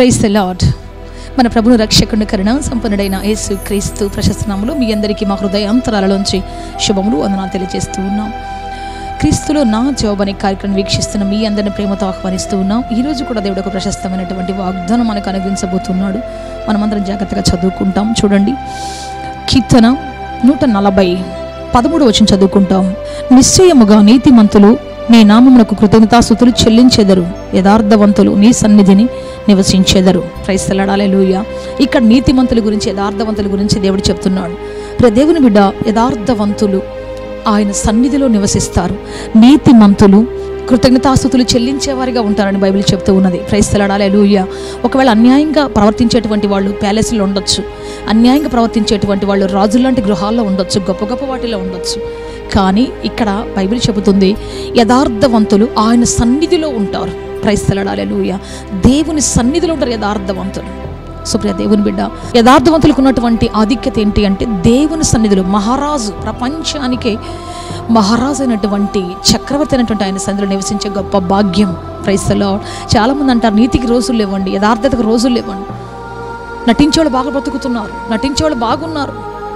praise the lord మన ప్రభును రక్షకుని కరుణ సంపన్నుడైన యేసు క్రీస్తు ప్రశస్తనాములు మీ అందరికీ మా హృదయాంతరాలలోంచి శుభములు వందనాలు తెలియజేస్తూ ఉన్నాం క్రీస్తులో నా జవాబు అనే కార్యక్రమం వీక్షిస్తున్న మీ అందరిని ప్రేమతో ఆహ్వానిస్తూ ఉన్నాం ఈ రోజు కూడా దేవుడు ఒక ప్రశస్తమైనటువంటి వాగ్దానం మనకు అనుగ్రహించబోతున్నాడు మనమందరం జాగ్రత్తగా చదువుకుంటాం చూడండి కీర్తన నూట నలభై పదమూడు వచ్చిన చదువుకుంటాం నిశ్చయముగా నీతిమంతులు నీ నామమునకు కృతజ్ఞతాస్థుతులు చెల్లించెదరు యథార్థవంతులు నీ సన్నిధిని నివసించెదరు క్రైస్తలాడాలే లూయ ఇక్కడ నీతిమంతుల గురించి యథార్థవంతుల గురించి దేవుడు చెప్తున్నాడు ప్రియ దేవుని బిడ్డ యథార్థవంతులు ఆయన సన్నిధిలో నివసిస్తారు నీతిమంతులు కృతజ్ఞతాస్థుతులు చెల్లించేవారిగా ఉంటారని బైబిల్ చెప్తూ ఉన్నది క్రైస్తలాడాలే లూయ ఒకవేళ అన్యాయంగా ప్రవర్తించేటువంటి వాళ్ళు ప్యాలెస్లో ఉండొచ్చు అన్యాయంగా ప్రవర్తించేటువంటి వాళ్ళు రాజులాంటి గృహాల్లో ఉండొచ్చు గొప్ప గొప్ప వాటిలో ఉండొచ్చు కానీ ఇక్కడ బైబిల్ చెబుతుంది యథార్థవంతులు ఆయన సన్నిధిలో ఉంటారు క్రైస్తలాడాలే లూయ దేవుని సన్నిధిలో ఉంటారు యథార్థవంతులు సుప్రియ దేవుని బిడ్డ యథార్థవంతులకు ఉన్నటువంటి ఆధిక్యత ఏంటి అంటే దేవుని సన్నిధిలో మహారాజు ప్రపంచానికే మహారాజు అయినటువంటి చక్రవర్తి అయినటువంటి ఆయన సన్నిధిలో నివసించే గొప్ప భాగ్యం క్రైస్తలో చాలామంది అంటారు నీతికి రోజులు లేవండి యథార్థతకు రోజులు లేవండి నటించేవాళ్ళు బాగా బ్రతుకుతున్నారు నటించేవాళ్ళు బాగున్నారు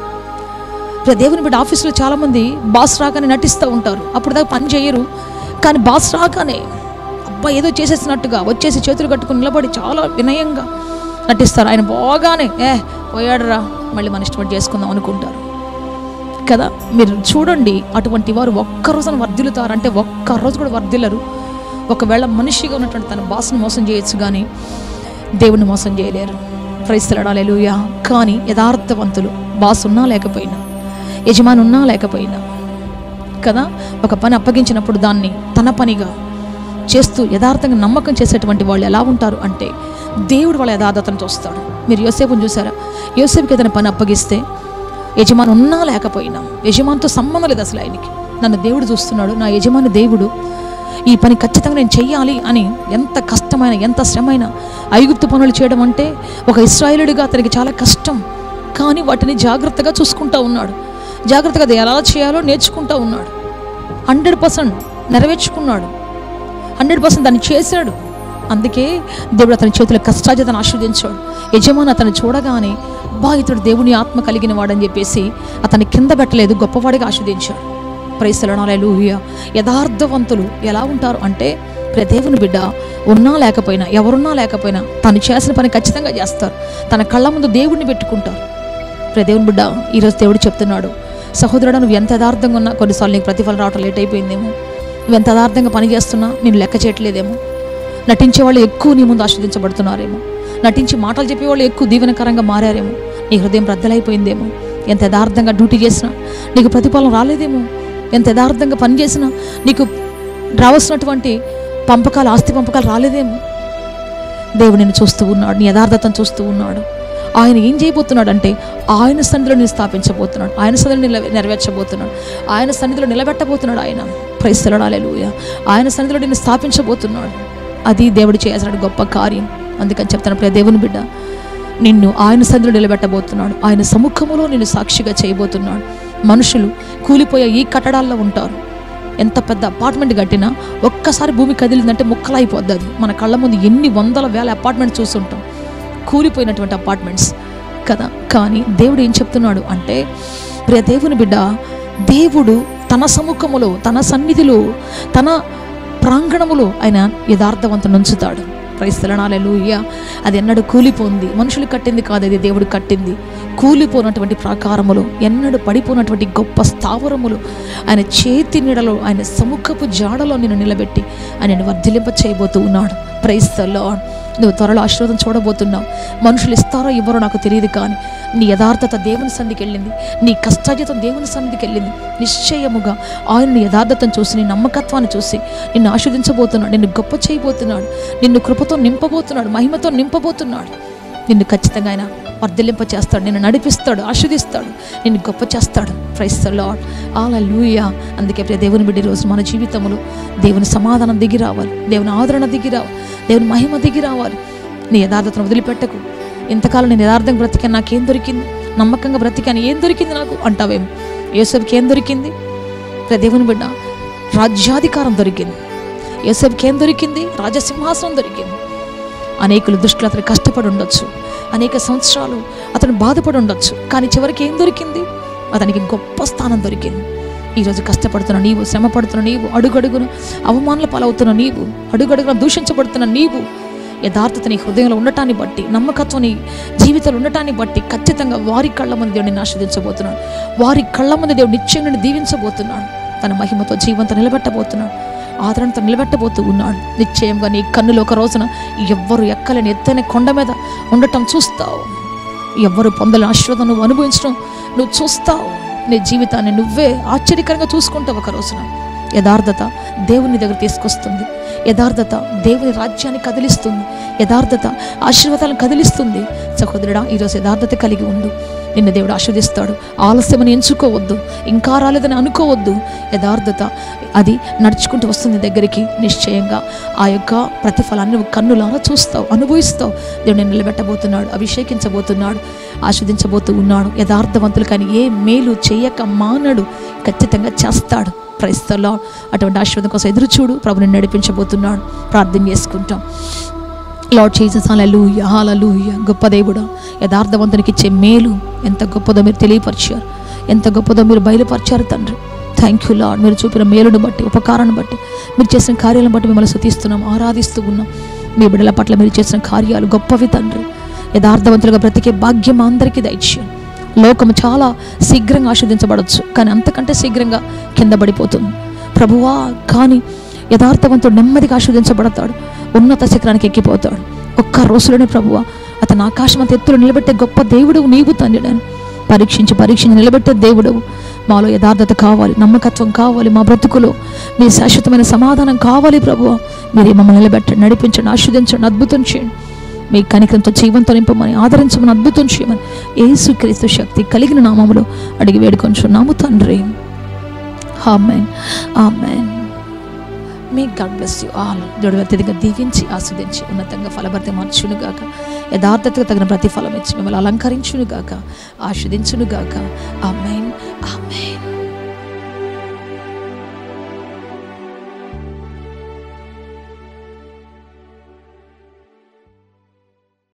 ఇప్పుడు దేవుని బిడ్డ ఆఫీసులో చాలామంది బాస్ రాగానే నటిస్తూ ఉంటారు అప్పుడు దాకా పని చేయరు కానీ బాస్ రాగానే అబ్బా ఏదో చేసేసినట్టుగా వచ్చేసి చేతులు కట్టుకుని నిలబడి చాలా వినయంగా నటిస్తారు ఆయన పోగానే ఏ పోయాడురా మళ్ళీ మన ఇష్టపడి చేసుకుందాం అనుకుంటారు కదా మీరు చూడండి అటువంటి వారు ఒక్కరోజున వర్ధిల్లుతారు అంటే ఒక్కరోజు కూడా వర్ధిల్లరు ఒకవేళ మనిషిగా ఉన్నటువంటి తన బాస్ను మోసం చేయొచ్చు కానీ దేవుని మోసం చేయలేరు క్రైస్తలడాలేలుయా కానీ యథార్థవంతులు బాస్ ఉన్నా లేకపోయినా యజమాని ఉన్నా లేకపోయినా కదా ఒక పని అప్పగించినప్పుడు దాన్ని తన పనిగా చేస్తూ యథార్థంగా నమ్మకం చేసేటువంటి వాళ్ళు ఎలా ఉంటారు అంటే దేవుడు వాళ్ళ యథార్థతను చూస్తాడు మీరు యోసేపుని చూసారా యోసేపుకి ఏదైనా పని అప్పగిస్తే యజమాని ఉన్నా లేకపోయినా యజమానితో సంబంధం లేదు అసలు ఆయనకి నన్ను దేవుడు చూస్తున్నాడు నా యజమాని దేవుడు ఈ పని ఖచ్చితంగా నేను చెయ్యాలి అని ఎంత కష్టమైన ఎంత శ్రమైన ఐగుప్తు పనులు చేయడం అంటే ఒక ఇస్రాయేలుడిగా అతనికి చాలా కష్టం కానీ వాటిని జాగ్రత్తగా చూసుకుంటూ ఉన్నాడు జాగ్రత్తగా అది ఎలా చేయాలో నేర్చుకుంటూ ఉన్నాడు హండ్రెడ్ పర్సెంట్ నెరవేర్చుకున్నాడు హండ్రెడ్ పర్సెంట్ దాన్ని చేశాడు అందుకే దేవుడు అతని చేతుల కష్టాజతను ఆస్వాదించాడు యజమాని అతను చూడగానే బా ఇతడు దేవుని ఆత్మ కలిగిన వాడని చెప్పేసి అతన్ని కింద పెట్టలేదు గొప్పవాడిగా ఆస్వాదించాడు ప్రైసలనాలు యథార్థవంతులు ఎలా ఉంటారు అంటే ప్రియ దేవుని బిడ్డ ఉన్నా లేకపోయినా ఎవరున్నా లేకపోయినా తను చేసిన పని ఖచ్చితంగా చేస్తారు తన కళ్ళ ముందు దేవుడిని పెట్టుకుంటారు ప్రియ దేవుని బిడ్డ ఈరోజు దేవుడు చెప్తున్నాడు సహోదరుడు నువ్వు ఎంత యథార్థంగా ఉన్నా కొన్నిసార్లు నీకు ప్రతిఫలం రావటం లేట్ అయిపోయిందేమో నువ్వు ఎంత యథార్థంగా పని చేస్తున్నా నేను లెక్క చేయట్లేదేమో నటించే వాళ్ళు ఎక్కువ నీ ముందు ఆస్వాదించబడుతున్నారేమో నటించి మాటలు చెప్పేవాళ్ళు ఎక్కువ దీవెనకరంగా మారారేమో నీ హృదయం రద్దలైపోయిందేమో ఎంత యథార్థంగా డ్యూటీ చేసినా నీకు ప్రతిఫలం రాలేదేమో ఎంత యథార్థంగా పని చేసినా నీకు రావాల్సినటువంటి పంపకాలు ఆస్తి పంపకాలు రాలేదేమో దేవుడు నిన్ను చూస్తూ ఉన్నాడు నీ యథార్థతను చూస్తూ ఉన్నాడు ఆయన ఏం చేయబోతున్నాడు అంటే ఆయన సన్నిధిలో నేను స్థాపించబోతున్నాడు ఆయన సన్నిధిలో నిల నెరవేర్చబోతున్నాడు ఆయన సన్నిధిలో నిలబెట్టబోతున్నాడు ఆయన ప్రైస్తలడాలేలుయ ఆయన సన్నిధిలో నేను స్థాపించబోతున్నాడు అది దేవుడు చేయాల్సిన గొప్ప కార్యం అందుకని చెప్తాను ప్రియ దేవుని బిడ్డ నిన్ను ఆయన సన్నిధిలో నిలబెట్టబోతున్నాడు ఆయన సముఖములో నిన్ను సాక్షిగా చేయబోతున్నాడు మనుషులు కూలిపోయే ఈ కట్టడాల్లో ఉంటారు ఎంత పెద్ద అపార్ట్మెంట్ కట్టినా ఒక్కసారి భూమి కదిలిందంటే ముక్కలైపోద్ది అది మన కళ్ళ ముందు ఎన్ని వందల వేల అపార్ట్మెంట్స్ చూస్తుంటాం కూలిపోయినటువంటి అపార్ట్మెంట్స్ కదా కానీ దేవుడు ఏం చెప్తున్నాడు అంటే ప్రియ దేవుని బిడ్డ దేవుడు తన సముఖములో తన సన్నిధిలో తన ప్రాంగణములో ఆయన యథార్థవంతుని ఉంచుతాడు క్రైస్తలనాలూయ అది ఎన్నడూ కూలిపోంది మనుషులు కట్టింది కాదు అది దేవుడు కట్టింది కూలిపోనటువంటి ప్రాకారములు ఎన్నడూ పడిపోనటువంటి గొప్ప స్థావరములు ఆయన చేతి నీడలో ఆయన సముఖపు జాడలో నిన్ను నిలబెట్టి ఆయన వర్ధిలింప చేయబోతూ ఉన్నాడు ప్రైస్తలో నువ్వు త్వరలో ఆశీర్వాదం చూడబోతున్నావు మనుషులు ఇస్తారో ఇవ్వరో నాకు తెలియదు కానీ నీ యథార్థత దేవుని సన్నిధికి వెళ్ళింది నీ కష్టాజితం దేవుని సన్నిధికి వెళ్ళింది నిశ్చయముగా ఆయన నీ యథార్థతను చూసి నీ నమ్మకత్వాన్ని చూసి నిన్ను ఆస్వాదించబోతున్నాడు నిన్ను గొప్ప చేయబోతున్నాడు నిన్ను కృపతో నింపబోతున్నాడు మహిమతో నింపబోతున్నాడు నిన్ను ఖచ్చితంగా ఆయన వర్ధలింప చేస్తాడు నిన్ను నడిపిస్తాడు ఆస్వాదిస్తాడు నిన్ను గొప్ప చేస్తాడు ప్రైస్ లాడ్ ఆల లూయా అందుకే ప్రియ దేవుని బిడ్డ ఈ రోజు మన జీవితంలో దేవుని సమాధానం దిగి రావాలి దేవుని ఆదరణ దిగి రావాలి దేవుని మహిమ దిగి రావాలి నీ యథార్థతను వదిలిపెట్టకు ఇంతకాలం నేను యథార్థంగా బ్రతికాను నాకేం దొరికింది నమ్మకంగా బ్రతికాను ఏం దొరికింది నాకు అంటావేమో యేసబ్కి ఏం దొరికింది ప్రియ దేవుని బిడ్డ రాజ్యాధికారం దొరికింది యేసబ్కి ఏం దొరికింది రాజసింహాసనం దొరికింది అనేకులు దృష్టిలో అతను కష్టపడి ఉండొచ్చు అనేక సంవత్సరాలు అతను బాధపడి ఉండొచ్చు కానీ చివరికి ఏం దొరికింది అతనికి గొప్ప స్థానం దొరికింది ఈరోజు కష్టపడుతున్న నీవు శ్రమ పడుతున్న నీవు అడుగడుగున అవమానాల పాలవుతున్న నీవు అడుగడుగున దూషించబడుతున్న నీవు యథార్థత నీ హృదయంలో ఉండటాన్ని బట్టి నమ్మకత్వం నీ జీవితంలో ఉండటాన్ని బట్టి ఖచ్చితంగా వారి కళ్ళ ముందు దేవుడిని ఆస్వాదించబోతున్నాడు వారి కళ్ళ ముందు దేవుడు నిశ్చయం నుండి దీవించబోతున్నాడు తన మహిమతో జీవంతో నిలబెట్టబోతున్నాడు ఆదరణతో నిలబెట్టబోతూ ఉన్నాడు నిశ్చయంగా నీ కన్నులో ఒక రోజున ఎవ్వరు ఎక్కలేని ఎత్తైన కొండ మీద ఉండటం చూస్తావు ఎవ్వరు పొందలేని ఆశీర్వాదం నువ్వు అనుభవించడం నువ్వు చూస్తావు నీ జీవితాన్ని నువ్వే ఆశ్చర్యకరంగా చూసుకుంటావు ఒక రోజున యథార్థత దేవుని దగ్గర తీసుకొస్తుంది యథార్థత దేవుని రాజ్యాన్ని కదిలిస్తుంది యథార్థత ఆశీర్వాదాలను కదిలిస్తుంది సహోదరుడా ఈరోజు యథార్థత కలిగి ఉండు నిన్ను దేవుడు ఆస్వాదిస్తాడు ఆలస్యమని ఎంచుకోవద్దు ఇంకా రాలేదని అనుకోవద్దు యథార్థత అది నడుచుకుంటూ వస్తుంది దగ్గరికి నిశ్చయంగా ఆ యొక్క ప్రతిఫలాన్ని నువ్వు కన్నులారా చూస్తావు అనుభవిస్తావు దేవుడు నిన్ను నిలబెట్టబోతున్నాడు అభిషేకించబోతున్నాడు ఆస్వాదించబోతూ ఉన్నాడు యథార్థవంతులు కానీ ఏ మేలు చేయక మానడు ఖచ్చితంగా చేస్తాడు క్రైస్తలో అటువంటి ఆశీర్వాదం కోసం ఎదురు చూడు ప్రభుని నడిపించబోతున్నాడు ప్రార్థన చేసుకుంటాం లార్డ్ జీసస్ హల్లెలూయా హల్లెలూయా గొప్ప దేవుడా యథార్థవంతునికి ఇచ్చే మేలు ఎంత గొప్పదో మీరు తెలియపరిచారు ఎంత గొప్పదో మీరు బయలుపరిచారు తండ్రి థ్యాంక్ యూ లార్డ్ మీరు చూపిన మేలును బట్టి ఉపకారాన్ని బట్టి మీరు చేసిన కార్యాలను బట్టి మిమ్మల్ని శుతిస్తున్నాం ఆరాధిస్తూ ఉన్నాం మీ బిడ్డల పట్ల మీరు చేసిన కార్యాలు గొప్పవి తండ్రి యథార్థవంతులుగా బ్రతికే భాగ్యం అందరికీ దయచేయండి లోకం చాలా శీఘ్రంగా ఆస్వాదించబడవచ్చు కానీ అంతకంటే శీఘ్రంగా కింద పడిపోతుంది ప్రభువా కానీ యథార్థవంతుడు నెమ్మదిగా ఆస్వాదించబడతాడు ఉన్నత శిఖరానికి ఎక్కిపోతాడు ఒక్క రోజులోనే ప్రభువా అతను ఆకాశం అంత ఎత్తులో నిలబెట్టే గొప్ప దేవుడు నీవు తండ్రి నేను పరీక్షించి పరీక్షించి నిలబెట్టే దేవుడు మాలో యథార్థత కావాలి నమ్మకత్వం కావాలి మా బ్రతుకులో మీ శాశ్వతమైన సమాధానం కావాలి ప్రభువ మీరు మమ్మల్ని నిలబెట్టండి నడిపించండి ఆస్వాదించండి అద్భుతం చేయండి మీ కనికరంతో జీవంతో నింపమని ఆదరించమని అద్భుతం చేయమని ఏసుక్రీస్తు శక్తి కలిగిన నామములో అడిగి వేడుకొంచున్నాము తండ్రి ఆమెన్ ఆమెన్ మీ గాడ్ బ్లెస్ యూ ఆల్ దేవుడు అత్యధికంగా దీవించి ఆస్వాదించి ఉన్నతంగా ఫలభర్తి మార్చునుగాక యథార్థతకు తగిన ప్రతిఫలం ఇచ్చి మిమ్మల్ని అలంకరించునుగాక ఆస్వాదించునుగాక ఆమెన్ ఆమెన్